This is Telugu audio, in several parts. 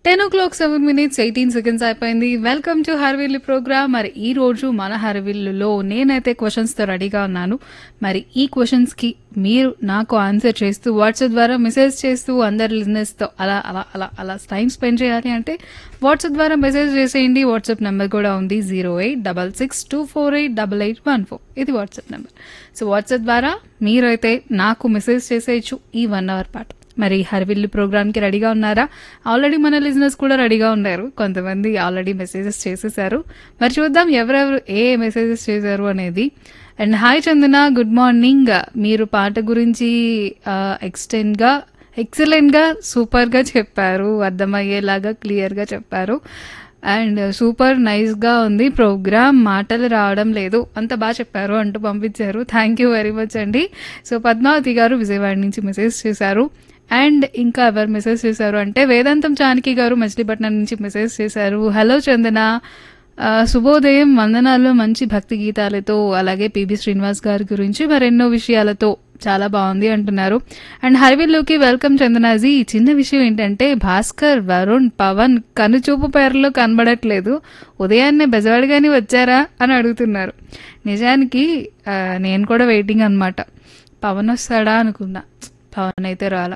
ten o'clock seven minutes eighteen seconds అయిపోయింది వెల్కమ్ టు హర్విల్లు ప్రోగ్రామ్ మరి ఈ రోజు మన హర్విల్లులో నేనైతే క్వశ్చన్స్తో రెడీగా ఉన్నాను మరి ఈ క్వశ్చన్స్కి మీరు నాకు ఆన్సర్ చేస్తూ వాట్సాప్ ద్వారా మెసేజ్ చేస్తూ అందరి లిజినెస్తో అలా అలా అలా అలా టైం స్పెండ్ చేయాలి అంటే వాట్సాప్ ద్వారా మెసేజ్ చేసేయండి వాట్సాప్ నెంబర్ కూడా ఉంది zero eight double six two four eight double eight one four ఇది వాట్సాప్ నెంబర్ సో వాట్సాప్ ద్వారా మీరైతే నాకు మెసేజ్ చేసేయచ్చు ఈ వన్ అవర్ పాటు మరి హర్విల్లు ప్రోగ్రామ్కి రెడీగా ఉన్నారా ఆల్రెడీ మన లిజినెస్ కూడా రెడీగా ఉన్నారు కొంతమంది ఆల్రెడీ మెసేజెస్ చేసేసారు మరి చూద్దాం ఎవరెవరు ఏ మెసేజెస్ చేశారు అనేది and hi Chandana good morning మీరు పాట గురించి ఎక్స్టెండ్గా ఎక్సలెంట్గా సూపర్గా చెప్పారు అర్థమయ్యేలాగా క్లియర్గా చెప్పారు అండ్ సూపర్ నైస్గా ఉంది ప్రోగ్రామ్ మాటలు రావడం లేదు అంత బాగా చెప్పారు అంటూ పంపించారు థ్యాంక్ యూ వెరీ మచ్ అండి సో పద్మావతి గారు విజయవాడ నుంచి మెసేజ్ చేశారు అండ్ ఇంకా ఎవరు మెసేజ్ చేశారు అంటే వేదాంతం చానకి గారు మచిలీపట్నం నుంచి మెసేజ్ చేశారు హలో చందన ఆ, శుభోదయం వందనాలు మంచి భక్తి గీతాలతో అలాగే పిబి శ్రీనివాస్ గారి గురించి మరెన్నో విషయాలతో చాలా బాగుంది అంటున్నారు అండ్ హైవేలోకి వెల్కమ్ చందనాజీ ఈ చిన్న విషయం ఏంటంటే భాస్కర్ వరుణ్ పవన్ కనుచూపు పేర్లో కనబడట్లేదు ఉదయాన్నే బెజవాడిగాని వచ్చారా అని అడుగుతున్నారు నిజానికి ఆ, నేను కూడా వెయిటింగ్ అనమాట పవన్ వస్తాడా అనుకున్నా పవన్ అయితే రాలా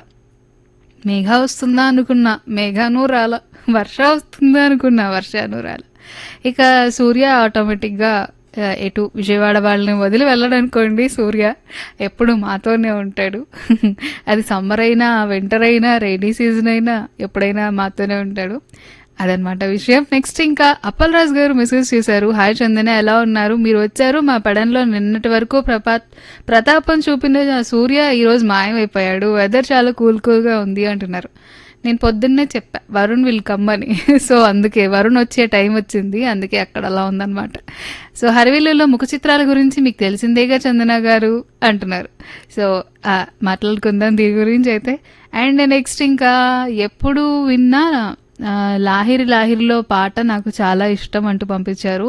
మేఘ వస్తుందా అనుకున్నా మేఘాను రాల వర్ష వస్తుందా అనుకున్నా వర్షాను రాల ఇక సూర్య ఆటోమేటిక్గా ఆ, ఎటు విజయవాడ వాళ్ళని వదిలి వెళ్ళడనుకోండి సూర్య ఎప్పుడు మాతోనే ఉంటాడు అది సమ్మర్ అయినా వింటర్ అయినా రైనీ సీజన్ అయినా ఎప్పుడైనా మాతోనే ఉంటాడు అదనమాట విషయం నెక్స్ట్ ఇంకా అప్పల్ రాజు గారు మెసేజ్ చేశారు హాయ్ చందన ఎలా ఉన్నారు మీరు వచ్చారు మా పడంలో నిన్నటి వరకు ప్రపా ప్రతాపం చూపిన సూర్య ఈరోజు మాయమైపోయాడు వెదర్ చాలా కూల్ కూల్గా ఉంది అంటున్నారు నేను పొద్దున్నే చెప్పా వరుణ్ విల్ కమ్ అని సో అందుకే వరుణ్ వచ్చే టైం వచ్చింది అందుకే అక్కడ అలా ఉందన్నమాట సో హరివిల్లులో ముఖ చిత్రాల గురించి మీకు తెలిసిందేగా చందన గారు అంటున్నారు సో ఆ, మాట్లాడుకుందాం దీని గురించి అయితే అండ్ నెక్స్ట్ ఇంకా ఎప్పుడు విన్నా ఆ, లాహిరి లాహిరిలో పాట నాకు చాలా ఇష్టం అంటూ పంపించారు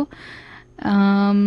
ఆమ్,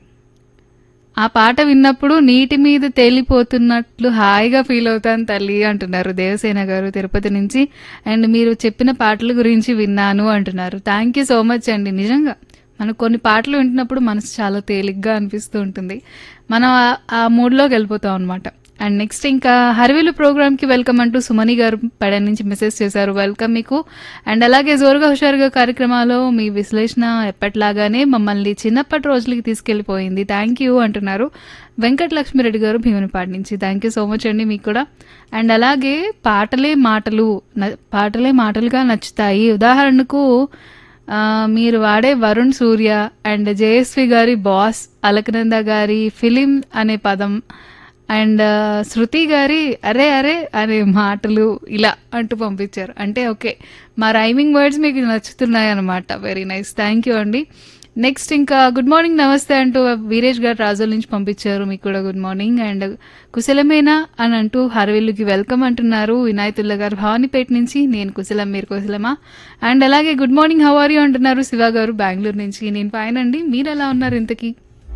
ఆ పాట విన్నప్పుడు నీటి మీద తేలిపోతున్నట్లు హాయిగా ఫీల్ అవుతాను తల్లి అంటున్నారు దేవసేన గారు తిరుపతి నుంచి అండ్ మీరు చెప్పిన పాటల గురించి విన్నాను అంటున్నారు థ్యాంక్ యూ సో మచ్ అండి నిజంగా మనకు కొన్ని పాటలు వింటున్నప్పుడు మనసు చాలా తేలిగ్గా అనిపిస్తూ ఉంటుంది మనం ఆ- ఆ మూడ్లోకి వెళ్ళిపోతాం అనమాట అండ్ నెక్స్ట్ ఇంకా హరివిలు ప్రోగ్రామ్కి వెల్కమ్ అంటూ సుమని గారు పడ నుంచి మెసేజ్ చేశారు వెల్కమ్ మీకు అండ్ అలాగే జోరుగా హుషారుగా కార్యక్రమాలు మీ విశ్లేషణ ఎప్పట్లాగానే మమ్మల్ని చిన్నప్పటి రోజులకి తీసుకెళ్లిపోయింది థ్యాంక్ యూ అంటున్నారు వెంకట లక్ష్మిరెడ్డి గారు భీమునిపాటి నుంచి థ్యాంక్ యూ సో మచ్ అండి మీకు కూడా అండ్ అలాగే పాటలే మాటలు న- పాటలే మాటలుగా నచ్చుతాయి ఉదాహరణకు ఆ, మీరు వాడే వరుణ్ సూర్య అండ్ జయశ్రీ గారి బాస్ అలకనంద గారి ఫిలిం అనే పదం అండ్ శృతి గారి అరే అరే అనే మాటలు ఇలా అంటూ పంపించారు అంటే ఓకే మా రైమింగ్ వర్డ్స్ మీకు నచ్చుతున్నాయి అనమాట వెరీ నైస్ థ్యాంక్ యూ అండి నెక్స్ట్ ఇంకా గుడ్ మార్నింగ్ నమస్తే అంటూ వీరేష్ గారు రాజుల నుంచి పంపించారు మీకు కూడా గుడ్ మార్నింగ్ అండ్ కుశలమేనా అని అంటూ హరవిల్లుకి వెల్కమ్ అంటున్నారు వినాయతుల్లా గారు భవానీపేట నుంచి నేను కుశలం మీరు కుశలమా అండ్ అలాగే good morning how are you అంటున్నారు శివ గారు బెంగళూరు నుంచి నేను ఫైన్ అండి మీరు ఎలా ఉన్నారు ఇంతకీ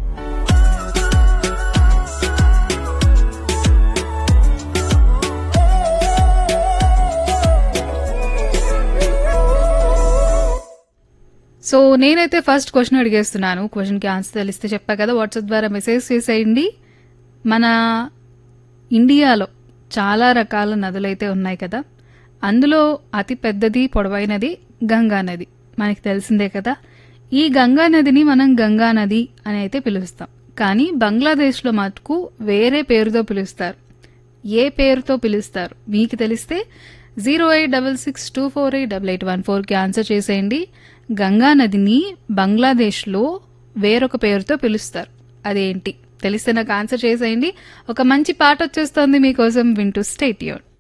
సో నేనైతే ఫస్ట్ క్వశ్చన్ అడిగేస్తున్నాను క్వశ్చన్కి ఆన్సర్ తెలిస్తే చెప్పా కదా వాట్సాప్ ద్వారా మెసేజ్ చేసేయండి మన ఇండియాలో చాలా రకాల నదులైతే ఉన్నాయి కదా అందులో అతి పెద్దది పొడవైనది గంగా నది మనకి తెలిసిందే కదా ఈ గంగా నదిని మనం గంగా నది అని అయితే పిలుస్తాం కానీ బంగ్లాదేశ్లో మటుకు వేరే పేరుతో పిలుస్తారు ఏ పేరుతో పిలుస్తారు మీకు తెలిస్తే zero eight double six two four eight double eight one ఫోర్కి ఆన్సర్ చేసేయండి గంగా నదిని బంగ్లాదేశ్లో వేరొక పేరుతో పిలుస్తారు అదేంటి తెలిస్తే నాకు ఆన్సర్ చేసేయండి ఒక మంచి పాట వచ్చేస్తుంది మీకోసం వింటూ స్టేట్ యూన్